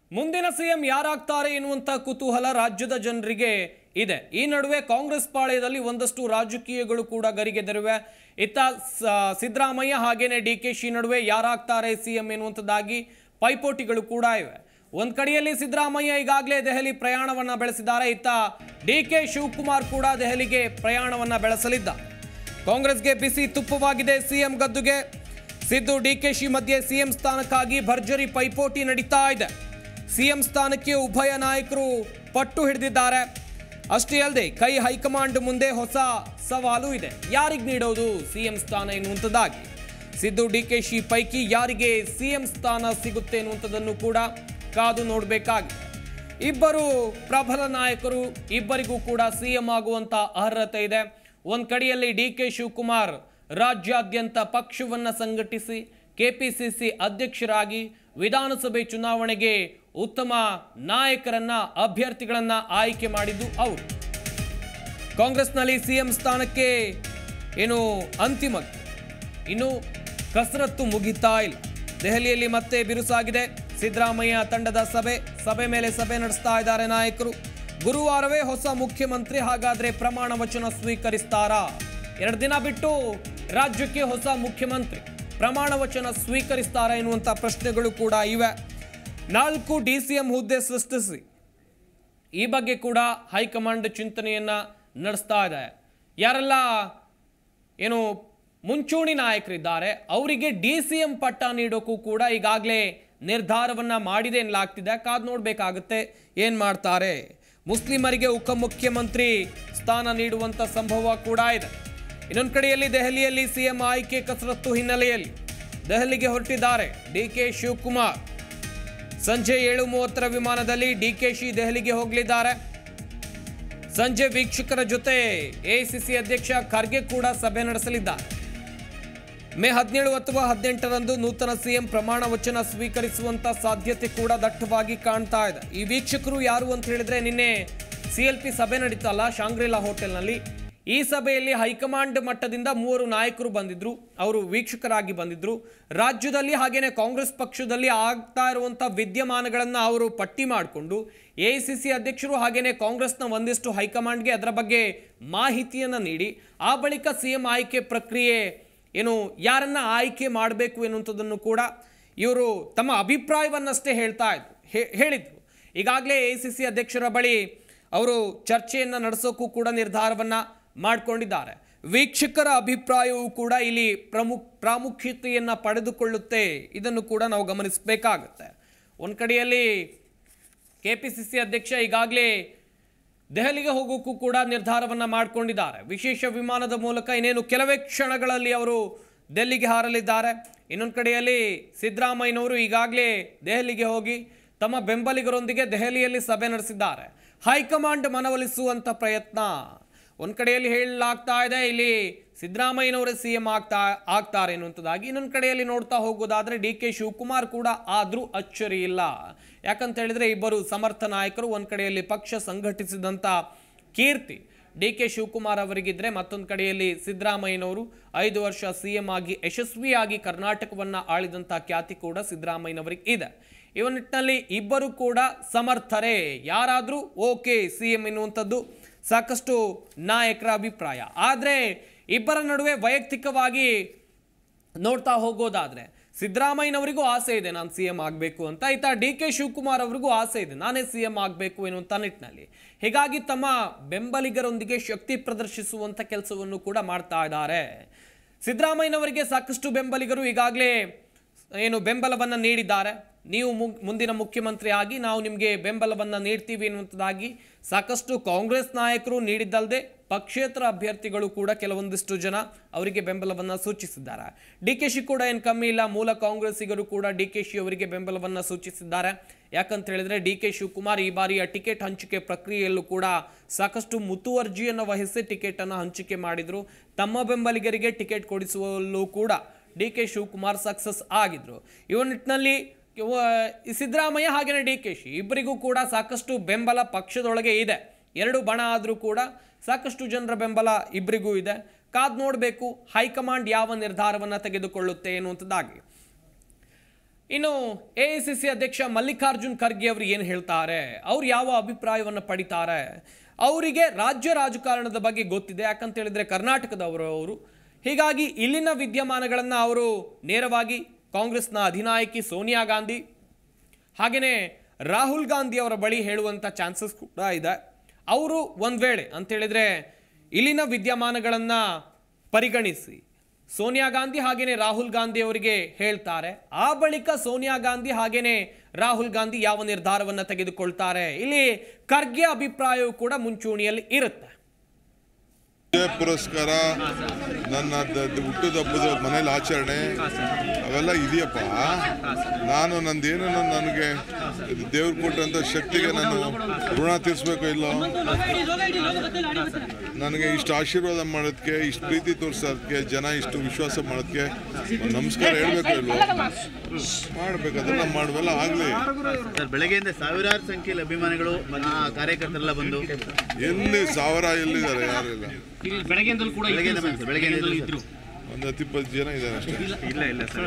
ಮುಂದಿನ ಸಿಎಂ ಯಾರಾಗ್ತಾರೆ ಎನ್ನುವಂತ ಕುತೂಹಲ ರಾಜ್ಯದ ಜನರಿಗೆ ಇದೆ ಈ ನಡುವೆ ಕಾಂಗ್ರೆಸ್ ಪಾಳ್ಯದಲ್ಲಿ ಒಂದಷ್ಟು ರಾಜಕೀಯಗಳು ಕೂಡ ಗರಿಗೆದರಿವೆ ಇತ್ತ ಸ- ಸಿದ್ದರಾಮಯ್ಯ ಹಾಗೇನೆ ಡಿ ಕೆ ಶಿ ನಡುವೆ ಯಾರಾಗ್ತಾರೆ ಸಿಎಂ ಎನ್ನುವಂಥದ್ದಾಗಿ ಪೈಪೋಟಿಗಳು ಕೂಡ ಇವೆ ಒಂದ್ ಕಡೆಯಲ್ಲಿ ಸಿದ್ದರಾಮಯ್ಯ ಈಗಾಗಲೇ ದೆಹಲಿ ಪ್ರಯಾಣವನ್ನ ಬೆಳೆಸಿದ್ದಾರೆ ಇತ್ತ ಡಿ ಕೆ ಶಿವಕುಮಾರ್ ಕೂಡ ದೆಹಲಿಗೆ ಪ್ರಯಾಣವನ್ನ ಬೆಳೆಸಲಿದ್ದ ಕಾಂಗ್ರೆಸ್ಗೆ ಬಿಸಿ ತುಪ್ಪವಾಗಿದೆ ಸಿಎಂ ಗದ್ದುಗೆ ಸಿದ್ದು ಡಿಕೆಶಿ ಮಧ್ಯೆ ಸಿಎಂ ಸ್ಥಾನಕ್ಕಾಗಿ ಭರ್ಜರಿ ಪೈಪೋಟಿ ನಡೀತಾ ಇದೆ ಸಿಎಂ ಸ್ಥಾನಕ್ಕೆ ಉಭಯ ನಾಯಕರು ಪಟ್ಟು ಹಿಡಿದಿದ್ದಾರೆ ಅಷ್ಟೇ ಅಲ್ಲದೆ ಕೈ ಹೈಕಮಾಂಡ್ ಮುಂದೆ ಹೊಸ ಸವಾಲು ಇದೆ ಯಾರಿಗೆ ನೀಡೋದು ಸಿಎಂ ಸ್ಥಾನ ಎನ್ನುವಂಥದ್ದಾಗಿ ಸಿದ್ದು ಡಿಕೆಶಿ ಪೈಕಿ ಯಾರಿಗೆ ಸಿಎಂ ಸ್ಥಾನ ಸಿಗುತ್ತೆ ಎನ್ನುವಂಥದ್ದನ್ನು ಕೂಡ ಕಾದು ನೋಡಬೇಕಾಗಿದೆ ಇಬ್ಬರು ಪ್ರಬಲ ನಾಯಕರು ಇಬ್ಬರಿಗೂ ಕೂಡ ಸಿಎಂ ಆಗುವಂತ ಅರ್ಹತೆ ಇದೆ ಒಂದ್ ಕಡೆಯಲ್ಲಿ ಡಿ ಕೆ ಶಿವಕುಮಾರ್ ರಾಜ್ಯಾದ್ಯಂತ ಪಕ್ಷವನ್ನ ಸಂಘಟಿಸಿ ಕೆಪಿಸಿಸಿ ಅಧ್ಯಕ್ಷರಾಗಿ ವಿಧಾನಸಭೆ ಚುನಾವಣೆಗೆ ಉತ್ತಮ ನಾಯಕರನ್ನ ಅಭ್ಯರ್ಥಿಗಳನ್ನ ಆಯ್ಕೆ ಮಾಡಿದ್ದು ಅವರು ಕಾಂಗ್ರೆಸ್ನಲ್ಲಿ ಸಿಎಂ ಸ್ಥಾನಕ್ಕೆ ಏನು ಅಂತಿಮ ಇನ್ನು ಕಸರತ್ತು ಮುಗಿತಾ ಇಲ್ಲ ದೆಹಲಿಯಲ್ಲಿ ಮತ್ತೆ ಬಿರುಸಾಗಿದೆ ಸಿದ್ದರಾಮಯ್ಯ ತಂಡದ ಸಭೆ ಸಭೆ ಮೇಲೆ ಸಭೆ ನಡೆಸ್ತಾ ಇದ್ದಾರೆ ನಾಯಕರು ಗುರುವಾರವೇ ಹೊಸ ಮುಖ್ಯಮಂತ್ರಿ ಹಾಗಾದ್ರೆ ಪ್ರಮಾಣ ವಚನ ಸ್ವೀಕರಿಸ್ತಾರಾ ಎರಡು ದಿನ ಬಿಟ್ಟು ರಾಜ್ಯಕ್ಕೆ ಹೊಸ ಮುಖ್ಯಮಂತ್ರಿ ಪ್ರಮಾಣ ವಚನ ಸ್ವೀಕರಿಸ್ತಾರಾ ಎನ್ನುವಂಥ ಪ್ರಶ್ನೆಗಳು ಕೂಡ ಇವೆ ನಾಲ್ಕು ಡಿ ಸಿ ಎಂ ಹುದ್ದೆ ಸೃಷ್ಟಿಸಿ ಈ ಬಗ್ಗೆ ಕೂಡ ಹೈಕಮಾಂಡ್ ಚಿಂತನೆಯನ್ನ ನಡೆಸ್ತಾ ಇದೆ ಯಾರೆಲ್ಲ ಏನು ಮುಂಚೂಣಿ ನಾಯಕರಿದ್ದಾರೆ ಅವರಿಗೆ ಡಿ ಸಿ ಎಂ ಪಟ್ಟ ನೀಡೋಕ್ಕೂ ಕೂಡ ಈಗಾಗಲೇ ನಿರ್ಧಾರವನ್ನ ಮಾಡಿದೆ ಎನ್ನಲಾಗ್ತಿದೆ ಕಾದ್ ನೋಡಬೇಕಾಗುತ್ತೆ ಏನು ಮಾಡ್ತಾರೆ ಮುಸ್ಲಿಮರಿಗೆ ಉಪಮುಖ್ಯಮಂತ್ರಿ ಸ್ಥಾನ ನೀಡುವಂತ ಸಂಭವ ಕೂಡ ಇದೆ ಇನ್ನೊಂದು ಕಡೆಯಲ್ಲಿ ದೆಹಲಿಯಲ್ಲಿ ಸಿಎಂ ಆಯ್ಕೆ ಕಸರತ್ತು ಹಿನ್ನೆಲೆಯಲ್ಲಿ ದೆಹಲಿಗೆ ಹೊರಟಿದ್ದಾರೆ ಡಿ ಕೆ ಶಿವಕುಮಾರ್ ಸಂಜೆ ಏಳು ಮೂವತ್ತರ ವಿಮಾನದಲ್ಲಿ ಡಿಕೆಶಿ ದೆಹಲಿಗೆ ಹೋಗಲಿದ್ದಾರೆ ಸಂಜೆ ವೀಕ್ಷಕರ ಜೊತೆ ಎಐಸಿಸಿ ಅಧ್ಯಕ್ಷ ಖರ್ಗೆ ಕೂಡ ಸಭೆ ನಡೆಸಲಿದ್ದಾರೆ ಮೇ ಹದಿನೇಳು ಅಥವಾ ಹದಿನೆಂಟರಂದು ನೂತನ ಸಿಎಂ ಪ್ರಮಾಣ ವಚನ ಸ್ವೀಕರಿಸುವಂತ ಸಾಧ್ಯತೆ ಕೂಡ ದಟ್ಟವಾಗಿ ಕಾಣ್ತಾ ಇದೆ ಈ ವೀಕ್ಷಕರು ಯಾರು ಅಂತ ಹೇಳಿದ್ರೆ ನಿನ್ನೆ ಸಿಎಲ್ಪಿ ಸಭೆ ನಡೀತಲ್ಲ ಶಾಂಗ್ರಿಲಾ ಹೋಟೆಲ್ನಲ್ಲಿ ಈ ಸಭೆಯಲ್ಲಿ ಹೈಕಮಾಂಡ್ ಮಟ್ಟದಿಂದ ಮೂವರು ನಾಯಕರು ಬಂದಿದ್ರು ಅವರು ವೀಕ್ಷಕರಾಗಿ ಬಂದಿದ್ರು ರಾಜ್ಯದಲ್ಲಿ ಹಾಗೇನೆ ಕಾಂಗ್ರೆಸ್ ಪಕ್ಷದಲ್ಲಿ ಆಗ್ತಾ ಇರುವಂತ ವಿದ್ಯಮಾನಗಳನ್ನ ಅವರು ಪಟ್ಟಿ ಮಾಡಿಕೊಂಡು ಎಐಸಿಸಿ ಅಧ್ಯಕ್ಷರು ಹಾಗೇನೆ ಕಾಂಗ್ರೆಸ್ನ ಒಂದಿಷ್ಟು ಹೈಕಮಾಂಡ್ಗೆ ಅದರ ಬಗ್ಗೆ ಮಾಹಿತಿಯನ್ನ ನೀಡಿ ಆ ಬಳಿಕ ಸಿಎಂ ಆಯ್ಕೆ ಪ್ರಕ್ರಿಯೆ ಏನು ಯಾರನ್ನ ಆಯ್ಕೆ ಮಾಡಬೇಕು ಎನ್ನುವಂಥದ್ದನ್ನು ಕೂಡ ಇವರು ತಮ್ಮ ಅಭಿಪ್ರಾಯವನ್ನಷ್ಟೇ ಹೇಳ್ತಾ ಇದ್ರು ಹೇ- ಹೇಳಿದ್ರು ಈಗಾಗಲೇ ಎ ಸಿ ಸಿ ಅಧ್ಯಕ್ಷರ ಬಳಿ ಅವರು ಚರ್ಚೆಯನ್ನು ನಡೆಸೋಕ್ಕೂ ಕೂಡ ನಿರ್ಧಾರವನ್ನ ಮಾಡಿಕೊಂಡಿದ್ದಾರೆ ವೀಕ್ಷಕರ ಅಭಿಪ್ರಾಯವೂ ಕೂಡ ಇಲ್ಲಿ ಪ್ರಮುಖ ಪ್ರಾಮುಖ್ಯತೆಯನ್ನು ಪಡೆದುಕೊಳ್ಳುತ್ತೆ ಇದನ್ನು ಕೂಡ ನಾವು ಗಮನಿಸಬೇಕಾಗುತ್ತೆ ಒಂದು ಕಡೆಯಲ್ಲಿ ಕೆ ಪಿ ಸಿ ಸಿ ಅಧ್ಯಕ್ಷ ಈಗಾಗಲೇ ದೆಹಲಿಗೆ ಹೋಗೋಕ್ಕೂ ಕೂಡ ನಿರ್ಧಾರವನ್ನ ಮಾಡಿಕೊಂಡಿದ್ದಾರೆ ವಿಶೇಷ ವಿಮಾನದ ಮೂಲಕ ಇನ್ನೇನು ಕೆಲವೇ ಕ್ಷಣಗಳಲ್ಲಿ ಅವರು ದೆಹಲಿಗೆ ಹಾರಲಿದ್ದಾರೆ ಇನ್ನೊಂದು ಕಡೆಯಲ್ಲಿ ಸಿದ್ದರಾಮಯ್ಯನವರು ಈಗಾಗಲೇ ದೆಹಲಿಗೆ ಹೋಗಿ ತಮ್ಮ ಬೆಂಬಲಿಗರೊಂದಿಗೆ ದೆಹಲಿಯಲ್ಲಿ ಸಭೆ ನಡೆಸಿದ್ದಾರೆ ಹೈಕಮಾಂಡ್ ಮನವೊಲಿಸುವಂತ ಪ್ರಯತ್ನ ಒಂದ್ ಕಡೆಯಲ್ಲಿ ಹೇಳಲಾಗ್ತಾ ಇದೆ ಇಲ್ಲಿ ಸಿದ್ದರಾಮಯ್ಯನವರೇ ಸಿ ಎಂ ಆಗ್ತಾ ಆಗ್ತಾರೆ ಎನ್ನುವಂಥದ್ದಾಗಿ ಇನ್ನೊಂದು ಕಡೆಯಲ್ಲಿ ನೋಡ್ತಾ ಹೋಗೋದಾದ್ರೆ ಡಿ ಕೆ ಶಿವಕುಮಾರ್ ಕೂಡ ಆದ್ರೂ ಅಚ್ಚರಿ ಇಲ್ಲ ಯಾಕಂತ ಹೇಳಿದ್ರೆ ಇಬ್ಬರು ಸಮರ್ಥ ನಾಯಕರು ಒಂದ್ ಕಡೆಯಲ್ಲಿ ಪಕ್ಷ ಸಂಘಟಿಸಿದಂತ ಕೀರ್ತಿ ಡಿ ಕೆ ಶಿವಕುಮಾರ್ ಅವರಿಗಿದ್ರೆ ಮತ್ತೊಂದು ಕಡೆಯಲ್ಲಿ ಸಿದ್ದರಾಮಯ್ಯನವರು ಐದು ವರ್ಷ ಸಿ ಎಂ ಆಗಿ ಯಶಸ್ವಿಯಾಗಿ ಕರ್ನಾಟಕವನ್ನ ಆಳಿದಂತ ಖ್ಯಾತಿ ಕೂಡ ಸಿದ್ದರಾಮಯ್ಯನವರಿಗೆ ಇದೆ ಈ ನಿಟ್ಟಿನಲ್ಲಿ ಇಬ್ಬರು ಕೂಡ ಸಮರ್ಥರೇ ಯಾರಾದರೂ ಓಕೆ ಸಿ ಎಂ ಎನ್ನುವಂಥದ್ದು ಸಾಕಷ್ಟು ನಾಯಕರ ಅಭಿಪ್ರಾಯ ಆದರೆ ಇಬ್ಬರ ನಡುವೆ ವೈಯಕ್ತಿಕವಾಗಿ ನೋಡ್ತಾ ಹೋಗೋದಾದ್ರೆ ಸಿದ್ದರಾಮಯ್ಯನವರಿಗೂ ಆಸೆ ಇದೆ ನಾನು ಸಿ ಎಂ ಆಗಬೇಕು ಅಂತ ಆಯ್ತಾ ಡಿ ಕೆ ಶಿವಕುಮಾರ್ ಅವರಿಗೂ ಆಸೆ ಇದೆ ನಾನೇ ಸಿ ಎಂ ಆಗಬೇಕು ಎನ್ನುವಂಥ ನಿಟ್ಟಿನಲ್ಲಿ ಹೀಗಾಗಿ ತಮ್ಮ ಬೆಂಬಲಿಗರೊಂದಿಗೆ ಶಕ್ತಿ ಪ್ರದರ್ಶಿಸುವಂಥ ಕೆಲಸವನ್ನು ಕೂಡ ಮಾಡ್ತಾ ಇದ್ದಾರೆ ಸಿದ್ದರಾಮಯ್ಯನವರಿಗೆ ಸಾಕಷ್ಟು ಬೆಂಬಲಿಗರು ಈಗಾಗಲೇ ಏನು ಬೆಂಬಲವನ್ನು ನೀಡಿದ್ದಾರೆ ನೀವು ಮು- ಮುಂದಿನ ಮುಖ್ಯಮಂತ್ರಿ ಆಗಿ ನಾವು ನಿಮಗೆ ಬೆಂಬಲವನ್ನು ನೀಡ್ತೀವಿ ಎನ್ನುವಂಥದ್ದಾಗಿ ಸಾಕಷ್ಟು ಕಾಂಗ್ರೆಸ್ ನಾಯಕರು ನೀಡಿದ್ದಲ್ಲದೆ ಪಕ್ಷೇತರ ಅಭ್ಯರ್ಥಿಗಳು ಕೂಡ ಕೆಲವೊಂದಿಷ್ಟು ಜನ ಅವರಿಗೆ ಬೆಂಬಲವನ್ನು ಸೂಚಿಸಿದ್ದಾರೆ ಡಿ ಕೆ ಶಿ ಕೂಡ ಏನು ಕಮ್ಮಿ ಇಲ್ಲ ಮೂಲ ಕಾಂಗ್ರೆಸ್ಸಿಗರು ಕೂಡ ಡಿ ಕೆ ಶಿ ಅವರಿಗೆ ಬೆಂಬಲವನ್ನು ಸೂಚಿಸಿದ್ದಾರೆ ಯಾಕಂತ ಹೇಳಿದ್ರೆ ಡಿ ಕೆ ಶಿವಕುಮಾರ್ ಈ ಬಾರಿಯ ಟಿಕೆಟ್ ಹಂಚಿಕೆ ಪ್ರಕ್ರಿಯೆಯಲ್ಲೂ ಕೂಡ ಸಾಕಷ್ಟು ಮುತುವರ್ಜಿಯನ್ನು ವಹಿಸಿ ಟಿಕೆಟ್ ಅನ್ನು ಹಂಚಿಕೆ ಮಾಡಿದ್ರು ತಮ್ಮ ಬೆಂಬಲಿಗರಿಗೆ ಟಿಕೆಟ್ ಕೊಡಿಸುವಲ್ಲೂ ಕೂಡ ಡಿ ಕೆ ಶಿವಕುಮಾರ್ ಸಕ್ಸಸ್ ಆಗಿದ್ರು ಇವ ನಿಟ್ಟಿನಲ್ಲಿ ಇವ- ಈ ಸಿದ್ದರಾಮಯ್ಯ ಹಾಗೆಯೇ ಡಿ ಕೆ ಶಿ ಇಬ್ಬರಿಗೂ ಕೂಡ ಸಾಕಷ್ಟು ಬೆಂಬಲ ಪಕ್ಷದೊಳಗೆ ಇದೆ ಎರಡು ಬಣ ಆದರೂ ಕೂಡ ಸಾಕಷ್ಟು ಜನರ ಬೆಂಬಲ ಇಬ್ಬರಿಗೂ ಇದೆ ಕಾದ್ ನೋಡಬೇಕು ಹೈಕಮಾಂಡ್ ಯಾವ ನಿರ್ಧಾರವನ್ನು ತೆಗೆದುಕೊಳ್ಳುತ್ತೆ ಎನ್ನುವಂಥದ್ದಾಗಿ ಇನ್ನು ಎ ಸಿ ಸಿ ಅಧ್ಯಕ್ಷ ಮಲ್ಲಿಕಾರ್ಜುನ್ ಖರ್ಗೆ ಅವರು ಏನು ಹೇಳ್ತಾರೆ ಅವ್ರು ಯಾವ ಅಭಿಪ್ರಾಯವನ್ನು ಪಡಿತಾರೆ ಅವರಿಗೆ ರಾಜ್ಯ ರಾಜಕಾರಣದ ಬಗ್ಗೆ ಗೊತ್ತಿದೆ ಯಾಕಂತ ಹೇಳಿದ್ರೆ ಕರ್ನಾಟಕದವರು ಅವರು ಹೀಗಾಗಿ ಇಲ್ಲಿನ ವಿದ್ಯಮಾನಗಳನ್ನು ಅವರು ನೇರವಾಗಿ ಕಾಂಗ್ರೆಸ್ನ ಅಧಿನಾಯಕಿ ಸೋನಿಯಾ ಗಾಂಧಿ ಹಾಗೆಯೇ ರಾಹುಲ್ ಗಾಂಧಿ ಅವರ ಬಳಿ ಹೇಳುವಂಥ ಚಾನ್ಸಸ್ ಕೂಡ ಇದೆ ಅವರು ಒಂದು ವೇಳೆ ಅಂತೇಳಿದರೆ ಇಲ್ಲಿನ ವಿದ್ಯಮಾನಗಳನ್ನು ಪರಿಗಣಿಸಿ ಸೋನಿಯಾ ಗಾಂಧಿ ಹಾಗೇನೆ ರಾಹುಲ್ ಗಾಂಧಿ ಅವರಿಗೆ ಹೇಳ್ತಾರೆ ಆ ಬಳಿಕ ಸೋನಿಯಾ ಗಾಂಧಿ ಹಾಗೇನೆ ರಾಹುಲ್ ಗಾಂಧಿ ಯಾವ ನಿರ್ಧಾರವನ್ನು ತೆಗೆದುಕೊಳ್ತಾರೆ ಇಲ್ಲಿ ಖರ್ಗೆ ಅಭಿಪ್ರಾಯವು ಕೂಡ ಮುಂಚೂಣಿಯಲ್ಲಿ ಇರುತ್ತೆ ವಿಜಯ ಪುರಸ್ಕಾರ ನನ್ನ ದ- ದ- ಹುಟ್ಟಿದ ಹಬ್ಬದ ಮನೇಲಿ ಆಚರಣೆ ಅವೆಲ್ಲ ಇದೆಯಪ್ಪ ನಾನು ನಂದೇನು ನನಗೆ ದೇವ್ರು ಕೊಟ್ಟಂತ ಶಕ್ತಿಗೆ ನಾನು ಋಣ ತೀರಿಸ್ಬೇಕು ಇಲ್ಲೋ ನನಗೆ ಇಷ್ಟು ಆಶೀರ್ವಾದ ಮಾಡೋದಕ್ಕೆ ಇಷ್ಟು ಪ್ರೀತಿ ತೋರಿಸೋದಕ್ಕೆ ಜನ ಇಷ್ಟು ವಿಶ್ವಾಸ ಮಾಡೋದಕ್ಕೆ ಒಂದು ನಮಸ್ಕಾರ ಹೇಳ್ಬೇಕು ಇಲ್ವೋ ಮಾಡ್ಬೇಕು ಅದೆಲ್ಲ ಮಾಡುವೆಲ್ಲ ಆಗಲಿ ಸರ್ ಬೆಳಗ್ಗೆಯಿಂದ ಸಾವಿರಾರು ಸಂಖ್ಯೆಯಲ್ಲಿ ಅಭಿಮಾನಿಗಳು ಆ ಕಾರ್ಯಕರ್ತರೆಲ್ಲ ಬಂದು ಎಲ್ಲಿ ಸಾವಿರ ಎಲ್ಲಿದ್ದಾರೆ ಯಾರಿಲ್ಲ ಬೆಳಗ್ಗೆಯಿಂದಲೂ ಕೂಡ ಬೆಳಗ್ಗೆಯಿಂದ ಬಂದು ಸರ್, ಬೆಳಗ್ಗೆಯಿಂದ ಇದ್ರು ಒಂದು ಹತ್ತು ಇಪ್ಪತ್ತು ಜನ ಇದ್ದಾರೆ ಅಷ್ಟೇ ಇಲ್ಲ ಇಲ್ಲ ಸರ್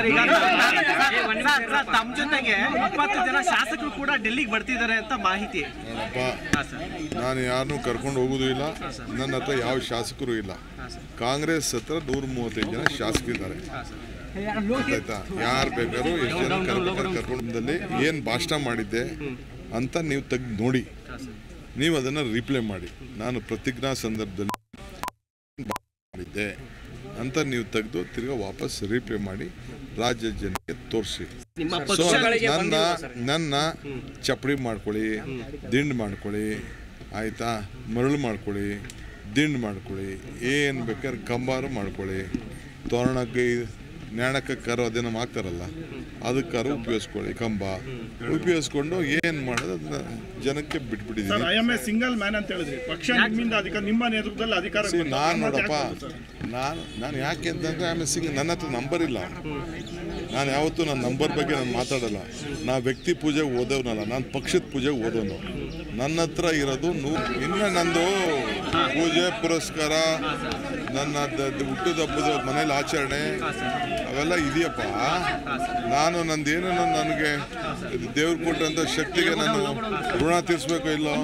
ತಮ್ಮ ಜೊತೆಗೆ ಇಪ್ಪತ್ತು ಜನ ಶಾಸಕರು ಕೂಡ ಡೆಲ್ಲಿಗೆ ಬರ್ತಿದ್ದಾರೆ ಅಂತ ಮಾಹಿತಿ ನೋಡಪ್ಪ ನಾನು ಯಾರನ್ನೂ ಕರ್ಕೊಂಡು ಹೋಗೋದು ಇಲ್ಲ ನನ್ನ ಹತ್ರ ಯಾವ ಶಾಸಕರು ಇಲ್ಲ ಕಾಂಗ್ರೆಸ್ ಹತ್ರ ನೂರ ಮೂವತ್ತೈದು ಜನ ಶಾಸಕರಿದ್ದಾರೆ ಆಯ್ತಾ ಯಾರು ಬೇಕಾದ್ರೂ ಎಷ್ಟು ಜನ ಕರ್ಕೊಂಡು ಕರ್ಕೊಂಡಲ್ಲಿ ಏನು ಭಾಷಣ ಮಾಡಿದ್ದೆ ಅಂತ ನೀವು ತೆಗ್ದು ನೋಡಿ ನೀವು ಅದನ್ನು ರಿಪ್ಲೈ ಮಾಡಿ ನಾನು ಪ್ರತಿಜ್ಞಾ ಸಂದರ್ಭದಲ್ಲಿ ಮಾಡಿದ್ದೆ ಅಂತ ನೀವು ತೆಗೆದು ತಿರ್ಗಾ ವಾಪಸ್ ರಿಪ್ಲೈ ಮಾಡಿ ರಾಜ್ಯ ಜನಕ್ಕೆ ತೋರಿಸಿ ಸೊ ನನ್ನ ನನ್ನ ಚಪ್ಪಡಿ ಮಾಡ್ಕೊಳ್ಳಿ ದಿಂಡು ಮಾಡ್ಕೊಳ್ಳಿ ಆಯಿತಾ ಮರಳು ಮಾಡ್ಕೊಳ್ಳಿ ದಿಂಡು ಮಾಡ್ಕೊಳ್ಳಿ ಏನು ಬೇಕಾದ್ರೆ ಕಂಬಾರು ಮಾಡ್ಕೊಳ್ಳಿ ತೋರಣಕ್ಕೆ ನ್ಯಾಣಕ್ಕೆ ಕರು ಅದೇನೋ ಹಾಕ್ತಾರಲ್ಲ ಅದಕ್ಕಾರು ಉಪಯೋಗಿಸ್ಕೊಳ್ಳಿ ಕಂಬ ಉಪಯೋಗಿಸ್ಕೊಂಡು ಏನು ಮಾಡೋದು ಅದನ್ನ ಜನಕ್ಕೆ ಬಿಟ್ಬಿಟ್ಟಿದ್ದೀನಿ I'm a single man ಅಂತ ಹೇಳಿದ್ರಿ ಪಕ್ಷ ನಿಮ್ಮಿಂದ ಅಧಿಕಾರ ನಿಮ್ಮ ನೇತೃತ್ವದಲ್ಲಿ ಅಧಿಕಾರ ಸಿ ನಾನು ನೋಡಪ್ಪ ನಾನು ನಾನು ಯಾಕೆ ಅಂತಂದರೆ ಆಮೇಲೆ ಸಿಂಗ್ ನನ್ನ ಹತ್ರ ನಂಬರ್ ಇಲ್ಲ ನಾನು ಯಾವತ್ತೂ ನನ್ನ ನಂಬರ್ ಬಗ್ಗೆ ನಾನು ಮಾತಾಡಲ್ಲ ನಾ ವ್ಯಕ್ತಿ ಪೂಜೆಗೆ ಓದೋನಲ್ಲ ನಾನು ಪಕ್ಷದ ಪೂಜೆಗೆ ಓದೋನು ನನ್ನ ಹತ್ರ ಇರೋದು ನೂರು ಇನ್ನು ನಂದು ಪೂಜೆ ಪುರಸ್ಕಾರ ನನ್ನ ದ- ದ- ಹುಟ್ಟಿದ ಹಬ್ಬದ ಮನೇಲಿ ಆಚರಣೆ ಅವೆಲ್ಲ ಇದೆಯಪ್ಪ ನಾನು ನಂದೇನು ನನಗೆ ದೇವ್ರು ಕೊಟ್ಟಂತ ಶಕ್ತಿಗೆ ನಾನು ಋಣ ತೀರಿಸ್ಬೇಕು ಇಲ್ಲೋ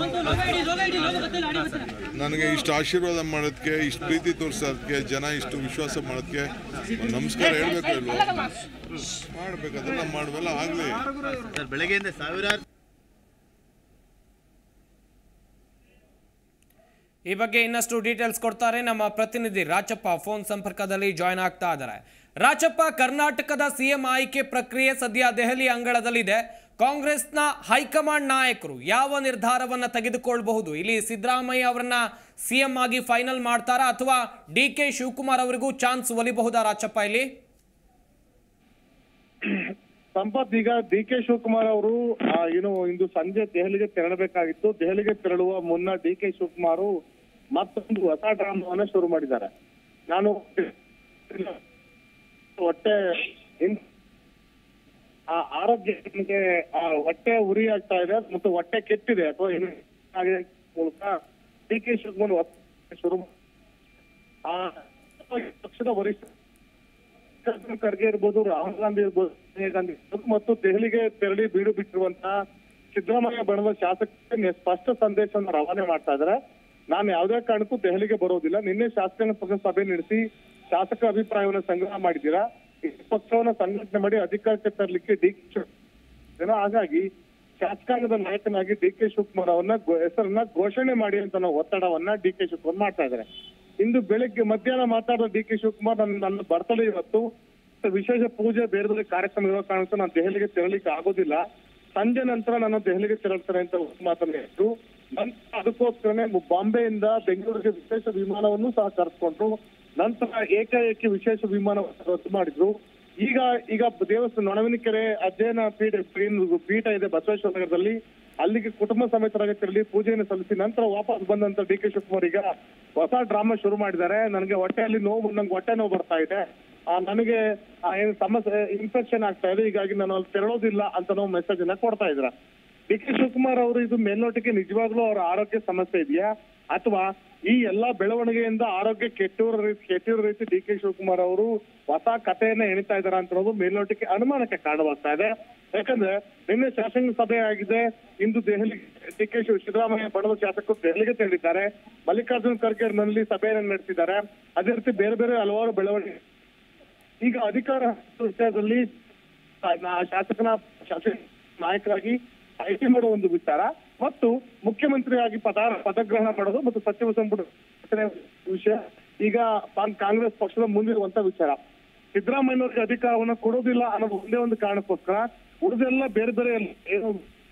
ನನಗೆ ಇಷ್ಟು ಆಶೀರ್ವಾದ ಮಾಡೋದಕ್ಕೆ ಇಷ್ಟು ಪ್ರೀತಿ ತೋರಿಸೋದಕ್ಕೆ ಜನ ಇಷ್ಟು ವಿಶ್ವಾಸ ಮಾಡೋದಕ್ಕೆ ಒಂದು ನಮಸ್ಕಾರ ಹೇಳ್ಬೇಕು ಇಲ್ವೋ ಮಾಡ್ಬೇಕು ಅದೆಲ್ಲ ಮಾಡುವೆಲ್ಲ ಆಗಲಿ ಸರ್ ಬೆಳಗ್ಗೆಯಿಂದ ಸಾವಿರಾರು ಈ ಬಗ್ಗೆ ಇನ್ನಷ್ಟು ಡೀಟೇಲ್ಸ್ ಕೊಡ್ತಾರೆ ನಮ್ಮ ಪ್ರತಿನಿಧಿ ರಾಚಪ್ಪ ಫೋನ್ ಸಂಪರ್ಕದಲ್ಲಿ ಜಾಯ್ನ್ ಆಗ್ತಾ ಇದ್ದಾರೆ ರಾಚಪ್ಪ ಕರ್ನಾಟಕದ ಸಿಎಂ ಆಯ್ಕೆ ಪ್ರಕ್ರಿಯೆ ಸದ್ಯ ದೆಹಲಿ ಅಂಗಳದಲ್ಲಿದೆ ಕಾಂಗ್ರೆಸ್ನ ಹೈಕಮಾಂಡ್ ನಾಯಕರು ಯಾವ ನಿರ್ಧಾರವನ್ನ ತೆಗೆದುಕೊಳ್ಳಬಹುದು ಇಲ್ಲಿ ಸಿದ್ದರಾಮಯ್ಯ ಅವರನ್ನ ಸಿಎಂ ಆಗಿ ಫೈನಲ್ ಮಾಡ್ತಾರಾ ಅಥವಾ ಡಿ ಕೆ ಶಿವಕುಮಾರ್ ಅವರಿಗೂ ಚಾನ್ಸ್ ಒಲಿಬಹುದಾ ರಾಚಪ್ಪ ಇಲ್ಲಿ ಸಂಪತ್ ಈಗ ಡಿ ಕೆ ಶಿವಕುಮಾರ್ ಅವರು ಆ, ಏನು ಇಂದು ಸಂಜೆ ದೆಹಲಿಗೆ ತೆರಳಬೇಕಾಗಿತ್ತು ದೆಹಲಿಗೆ ತೆರಳುವ ಮುನ್ನ ಡಿ ಕೆ ಶಿವಕುಮಾರ್ ಮತ್ತೊಂದು ಹೊಸ ಡ್ರಾಮವನ್ನ ಶುರು ಮಾಡಿದ್ದಾರೆ ನಾನು ಹೊಟ್ಟೆ ಇನ್- ಆ ಆರೋಗ್ಯಕ್ಕೆ ಆ ಹೊಟ್ಟೆ ಉರಿ ಆಗ್ತಾ ಇದೆ ಮತ್ತು ಹೊಟ್ಟೆ ಕೆಟ್ಟಿದೆ ಅಥವಾ ಏನು ಆಗಿದೆ ಮೂಲಕ ಡಿ ಕೆ ಶಿವಕುಮಾರ್ ಒತ್ತ- ಶುರು ಮಾ- ಆ ಪಕ್ಷದ ವರಿಷ್ಠ ಮಲ್ಲಿಕಾರ್ಜುನ್ ಖರ್ಗೆ ಇರ್ಬೋದು ರಾಹುಲ್ ಗಾಂಧಿ ಇರ್ಬೋದು ಸೋನಿಯಾ ಗಾಂಧಿ ಇರ್ಬೋದು ಮತ್ತು ದೆಹಲಿಗೆ ತೆರಳಿ ಬೀಡು ಬಿಟ್ಟಿರುವಂತಹ ಸಿದ್ದರಾಮಯ್ಯ ಬಣದ ಶಾಸಕರಿಗೆ ಸ್ಪಷ್ಟ ಸಂದೇಶವನ್ನು ರವಾನೆ ಮಾಡ್ತಾ ಇದ್ದಾರೆ ನಾನು ಯಾವುದೇ ಕಾರಣಕ್ಕೂ ದೆಹಲಿಗೆ ಬರೋದಿಲ್ಲ ನಿನ್ನೆ ಶಾಸಕಾಂಗ ಪಕ್ಷ ಸಭೆ ನಡೆಸಿ ಶಾಸಕ ಅಭಿಪ್ರಾಯವನ್ನು ಸಂಗ್ರಹ ಮಾಡಿದ್ದೀರಾ ಈ ಪಕ್ಷವನ್ನ ಸಂಘಟನೆ ಮಾಡಿ ಅಧಿಕಾರಕ್ಕೆ ತರಲಿಕ್ಕೆ ಡಿ ಕೆ ಏನೋ ಹಾಗಾಗಿ ಶಾಸಕಾಂಗದ ನಾಯಕನಾಗಿ ಡಿ ಕೆ ಶಿವಕುಮಾರ್ ಅವರನ್ನ ಗೊ- ಹೆಸರನ್ನ ಘೋಷಣೆ ಮಾಡಿ ಅಂತ ನಾವು ಒತ್ತಡವನ್ನ ಡಿ ಕೆ ಶಿವಕುಮಾರ್ ಮಾಡ್ತಾ ಇದ್ದಾರೆ ಇಂದು ಬೆಳಗ್ಗೆ ಮಧ್ಯಾಹ್ನ ಮಾತಾಡಿದ ಡಿ ಕೆ ಶಿವಕುಮಾರ್ ನನ್ನ ನನ್ನ ಬರ್ತಡೇ ಇವತ್ತು ವಿಶೇಷ ಪೂಜೆ ಬೇರೆ ಬೇರೆ ಕಾರ್ಯಕ್ರಮ ಇರೋ ಕಾರಣಕ್ಕೆ ನಾನು ದೆಹಲಿಗೆ ತೆರಳಿಕ್ಕೆ ಆಗೋದಿಲ್ಲ ಸಂಜೆ ನಂತರ ನಾನು ದೆಹಲಿಗೆ ತೆರಳ್ತಾರೆ ಅಂತ ಮಾತನ್ನ ಹೇಳಿದ್ರು ನಂತರ ಅದಕ್ಕೋಸ್ಕರನೇ ಬಾಂಬೆಯಿಂದ ಬೆಂಗಳೂರಿಗೆ ವಿಶೇಷ ವಿಮಾನವನ್ನು ಸಹ ಕರೆಸ್ಕೊಂಡ್ರು ನಂತರ ಏಕಾಏಕಿ ವಿಶೇಷ ವಿಮಾನ ರದ್ದು ಮಾಡಿದ್ರು ಈಗ ಈಗ ದೇವಸ್ಥಾನ ನೊಣವಿನಕೆರೆ ಅಧ್ಯಯನ ಪೀಠ ಏನು ಪೀಠ ಇದೆ ಬಸವೇಶ್ವರ ನಗರದಲ್ಲಿ ಅಲ್ಲಿಗೆ ಕುಟುಂಬ ಸಮೇತರಾಗಿ ತೆರಳಿ ಪೂಜೆಯನ್ನು ಸಲ್ಲಿಸಿ ನಂತರ ವಾಪಸ್ ಬಂದಂತ ಡಿ ಕೆ ಶಿವಕುಮಾರ್ ಈಗ ಹೊಸ ಡ್ರಾಮಾ ಶುರು ಮಾಡಿದ್ದಾರೆ ನನಗೆ ಹೊಟ್ಟೆಯಲ್ಲಿ ನೋವು ನಂಗೆ ಹೊಟ್ಟೆ ನೋವು ಬರ್ತಾ ಇದೆ ಆ, ನನಗೆ ಆ, ಏನು ಸಮಸ್ಯೆ ಇನ್ಫೆಕ್ಷನ್ ಆಗ್ತಾ ಇದೆ ಹೀಗಾಗಿ ನಾನು ಅಲ್ಲಿ ತೆರಳೋದಿಲ್ಲ ಅಂತ ನಾವು ಮೆಸೇಜ್ ಅನ್ನ ಕೊಡ್ತಾ ಇದ್ರ ಡಿ ಕೆ ಶಿವಕುಮಾರ್ ಅವರು ಇದು ಮೇಲ್ನೋಟಕ್ಕೆ ನಿಜವಾಗ್ಲೂ ಅವರ ಆರೋಗ್ಯ ಸಮಸ್ಯೆ ಇದೆಯಾ ಅಥವಾ ಈ ಎಲ್ಲಾ ಬೆಳವಣಿಗೆಯಿಂದ ಆರೋಗ್ಯ ಕೆಟ್ಟಿರೋ ರೀತಿ ಕೆಟ್ಟಿರೋ ರೀತಿ ಡಿ ಕೆ ಶಿವಕುಮಾರ್ ಅವರು ಹೊಸ ಕಥೆಯನ್ನ ಎಣಿತಾ ಇದಾರೆ ಅಂತ ಅನ್ನೋದು ಮೇಲ್ನೋಟಕ್ಕೆ ಅನುಮಾನಕ್ಕೆ ಕಾರಣವಾಗ್ತಾ ಇದೆ ಯಾಕಂದ್ರೆ ನಿನ್ನೆ ಶಾಸನ ಸಭೆ ಆಗಿದೆ ಇಂದು ದೆಹಲಿ ಡಿ ಕೆ ಶಿವ ಸಿದ್ದರಾಮಯ್ಯ ಬಣದ ಶಾಸಕರು ದೆಹಲಿಗೆ ತೆರಳಿದ್ದಾರೆ ಮಲ್ಲಿಕಾರ್ಜುನ್ ಖರ್ಗೆ ನಲ್ಲಿ ಸಭೆಯನ್ನು ನಡೆಸಿದ್ದಾರೆ ಅದೇ ರೀತಿ ಬೇರೆ ಬೇರೆ ಹಲವಾರು ಬೆಳವಣಿಗೆ ಈಗ ಅಧಿಕಾರ ವಿಷಯದಲ್ಲಿ ಆ, ನಾ- ಶಾಸಕನ ಶಾಸಕ ನಾಯಕರಾಗಿ ಆಯ್ಕೆ ಮಾಡುವ ಒಂದು ವಿಚಾರ ಮತ್ತು ಮುಖ್ಯಮಂತ್ರಿಯಾಗಿ ಪದ ಪದಗ್ರಹಣ ಮಾಡೋದು ಮತ್ತು ಸಚಿವ ಸಂಪುಟ ರಚನೆ ವಿಷಯ ಈಗ ಪಾ- ಕಾಂಗ್ರೆಸ್ ಪಕ್ಷದ ಮುಂದಿರುವಂತ ವಿಚಾರ ಸಿದ್ದರಾಮಯ್ಯನವರಿಗೆ ಅಧಿಕಾರವನ್ನು ಕೊಡೋದಿಲ್ಲ ಅನ್ನೋದು ಒಂದೇ ಒಂದು ಕಾರಣಕ್ಕೋಸ್ಕರ ಉಳಿದೆಲ್ಲ ಬೇರೆ ಬೇರೆ ಏನು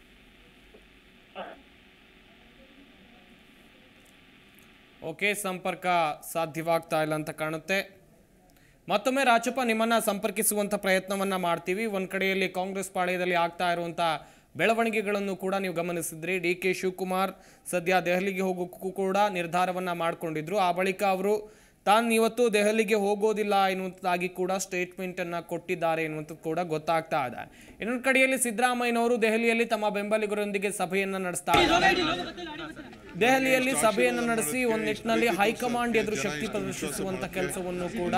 ಓಕೆ ಸಂಪರ್ಕ ಸಾಧ್ಯವಾಗ್ತಾ ಇಲ್ಲ ಅಂತ ಕಾಣುತ್ತೆ ಮತ್ತೊಮ್ಮೆ ರಾಜಪ್ಪ ನಿಮ್ಮನ್ನ ಸಂಪರ್ಕಿಸುವಂತ ಪ್ರಯತ್ನವನ್ನ ಮಾಡ್ತೀವಿ ಒಂದ್ ಕಡೆಯಲ್ಲಿ ಕಾಂಗ್ರೆಸ್ ಪಾಳ್ಯದಲ್ಲಿ ಆಗ್ತಾ ಇರುವಂತ ಬೆಳವಣಿಗೆಗಳನ್ನು ಕೂಡ ನೀವು ಗಮನಿಸಿದ್ರಿ ಡಿ ಕೆ ಶಿವಕುಮಾರ್ ಸದ್ಯ ದೆಹಲಿಗೆ ಹೋಗೋಕ್ಕೂ ಕೂಡ ನಿರ್ಧಾರವನ್ನ ಮಾಡಿಕೊಂಡಿದ್ರು ಆ ಬಳಿಕ ಅವರು ತಾನು ಇವತ್ತು ದೆಹಲಿಗೆ ಹೋಗೋದಿಲ್ಲ ಎನ್ನುವಂಥದ್ದಾಗಿ ಕೂಡ ಸ್ಟೇಟ್ಮೆಂಟ್ ಅನ್ನ ಕೊಟ್ಟಿದ್ದಾರೆ ಎನ್ನುವಂಥದ್ದು ಕೂಡ ಗೊತ್ತಾಗ್ತಾ ಇದೆ ಇನ್ನೊಂದು ಕಡೆಯಲ್ಲಿ ಸಿದ್ದರಾಮಯ್ಯನವರು ದೆಹಲಿಯಲ್ಲಿ ತಮ್ಮ ಬೆಂಬಲಿಗರೊಂದಿಗೆ ಸಭೆಯನ್ನ ನಡೆಸ್ತಾ ಇದ್ದಾರೆ ದೆಹಲಿಯಲ್ಲಿ ಸಭೆಯನ್ನು ನಡೆಸಿ ಒಂದು ನಿಟ್ಟಿನಲ್ಲಿ ಹೈಕಮಾಂಡ್ ಎದುರು ಶಕ್ತಿ ಪ್ರದರ್ಶಿಸುವಂತ ಕೆಲಸವನ್ನು ಕೂಡ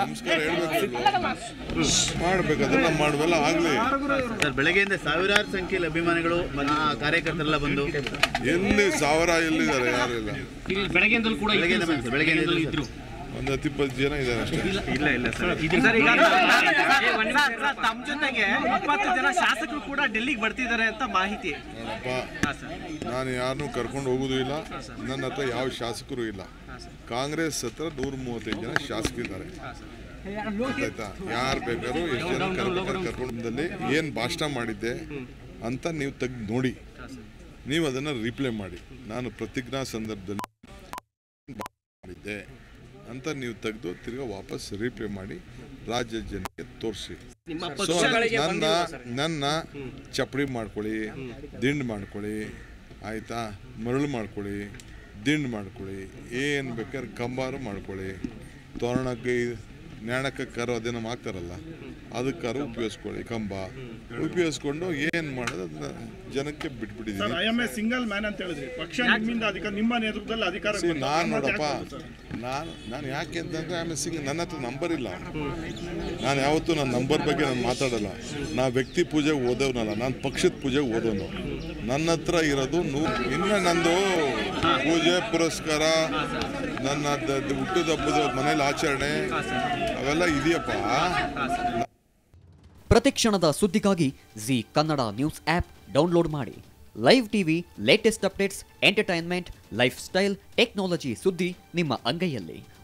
ಮಾಡ್ಬೇಕಾದ್ರೆ ನಾವು ಮಾಡುವಲ್ಲ ಆಗ್ಲಿ ಸರ್ ಬೆಳಗ್ಗೆಯಿಂದ ಸಾವಿರಾರು ಸಂಖ್ಯೆಯಲ್ಲಿ ಅಭಿಮಾನಿಗಳು ಆ ಕಾರ್ಯಕರ್ತರೆಲ್ಲ ಬಂದು ಎಲ್ಲಿ ಸಾವಿರ ಎಲ್ಲಿದ್ದಾರೆ ಯಾರು ಇಲ್ಲ ಬೆಳಗ್ಗೆಯಿಂದಲೂ ಕೂಡ ಬೆಳಗ್ಗೆಯಿಂದ ಬಂದು ಸರ್, ಬೆಳಗ್ಗೆಯಿಂದ ಇದ್ರು ಒಂದು ಹತ್ತು ಇಪ್ಪತ್ತು ಜನ ಇದ್ದಾರೆ ಅಷ್ಟೇ ಇಲ್ಲ ಇಲ್ಲ ಸರ್ ಸರ್ ಈಗ ಸರ್, ಸರ್, ತಮ್ಮ ಜೊತೆಗೆ ಇಪ್ಪತ್ತು ಜನ ಶಾಸಕರು ಕೂಡ ಡೆಲ್ಲಿಗೆ ಬರ್ತಿದ್ದಾರೆ ಅಂತ ಮಾಹಿತಿ ನೋಡಪ್ಪ ನಾನು ಯಾರನ್ನೂ ಕರ್ಕೊಂಡು ಹೋಗೋದು ಇಲ್ಲ ನನ್ನ ಹತ್ರ ಯಾವ ಶಾಸಕರು ಇಲ್ಲ ಕಾಂಗ್ರೆಸ್ ಹತ್ರ ನೂರ ಮೂವತ್ತೈದು ಜನ ಶಾಸಕರಿದ್ದಾರೆ ಆಯ್ತಾ ಯಾರು ಬೇಕಾದ್ರೂ ಎಷ್ಟು ಜನ ಕರ್ಕೊಂಡು ಕರ್ಕೊಂಡಲ್ಲಿ ಏನು ಭಾಷಣ ಮಾಡಿದ್ದೆ ಅಂತ ನೀವು ತೆಗ್ದು ನೋಡಿ ನೀವು ಅದನ್ನು ರಿಪ್ಲೈ ಮಾಡಿ ನಾನು ಪ್ರತಿಜ್ಞಾ ಸಂದರ್ಭದಲ್ಲಿ ಮಾಡಿದ್ದೆ ಅಂತ ನೀವು ತೆಗೆದು ತಿರ್ಗಾ ವಾಪಸ್ ರಿಪ್ಲೈ ಮಾಡಿ ರಾಜ್ಯ ಜನಕ್ಕೆ ತೋರಿಸಿ ಸೊ ನನ್ನ ನನ್ನ ಚಪ್ಪಡಿ ಮಾಡ್ಕೊಳ್ಳಿ ದಿಂಡು ಮಾಡ್ಕೊಳ್ಳಿ ಆಯಿತಾ ಮರಳು ಮಾಡ್ಕೊಳ್ಳಿ ದಿಂಡು ಮಾಡ್ಕೊಳ್ಳಿ ಏನು ಬೇಕಾದ್ರೆ ಕಂಬಾರು ಮಾಡ್ಕೊಳ್ಳಿ ತೋರಣಕ್ಕೆ ನ್ಯಾಣಕ್ಕೆ ಕರು ಅದೇನೋ ಹಾಕ್ತಾರಲ್ಲ ಅದಕ್ಕಾರು ಉಪಯೋಗಿಸ್ಕೊಳ್ಳಿ ಕಂಬ ಉಪಯೋಗಿಸ್ಕೊಂಡು ಏನು ಮಾಡೋದು ಅದನ್ನ ಜನಕ್ಕೆ ಸರ್ ಬಿಟ್ಬಿಟ್ಟಿದ್ದೀನಿ I'm a single man ಅಂತ ಹೇಳಿದ್ರಿ ಪಕ್ಷ ನಿಮ್ಮಿಂದ ಅಧಿಕಾರ ನಿಮ್ಮ ನೇತೃತ್ವದಲ್ಲಿ ಅಧಿಕಾರ ಸಿ ಬಂತು. ನಾನು ಮತ್ತೆ ನೋಡಪ್ಪ ಯಾಕೆ ಬಂತು ಸರ್? ನಾನು ನಾನು ಯಾಕೆ ಅಂತಂದ್ರೆ ಆಮೇಲೆ ಸಿಂಗ್ ನನ್ನ ಹತ್ರ ನಂಬರ್ ಇಲ್ಲ ನಾನು ಯಾವತ್ತೂ ನನ್ನ ನಂಬರ್ ಬಗ್ಗೆ ನಾನು ಮಾತಾಡಲ್ಲ ನಾ ವ್ಯಕ್ತಿ ಪೂಜೆಗೆ ಓದೋನಲ್ಲ ನಾನು ಪಕ್ಷದ ಪೂಜೆಗೆ ಓದೋನು ನನ್ನ ಹತ್ರ ಇರೋದು ನೂ ಇನ್ನು ನಂದು ಪೂಜೆ ಪುರಸ್ಕಾರ ನನ್ನ ದ- ದ- ಹುಟ್ಟಿದ ಹಬ್ಬದ ಮನೇಲಿ ಆಚರಣೆ ಅವೆಲ್ಲ ಇದೆಯಪ್ಪ ಪ್ರತಿಕ್ಷಣದ ಸುದ್ದಿಗಾಗಿ Zee Kannada news app download ಮಾಡಿ live TV latest updates entertainment lifestyle technology ಸುದ್ದಿ ನಿಮ್ಮ ಅಂಗೈಯಲ್ಲಿ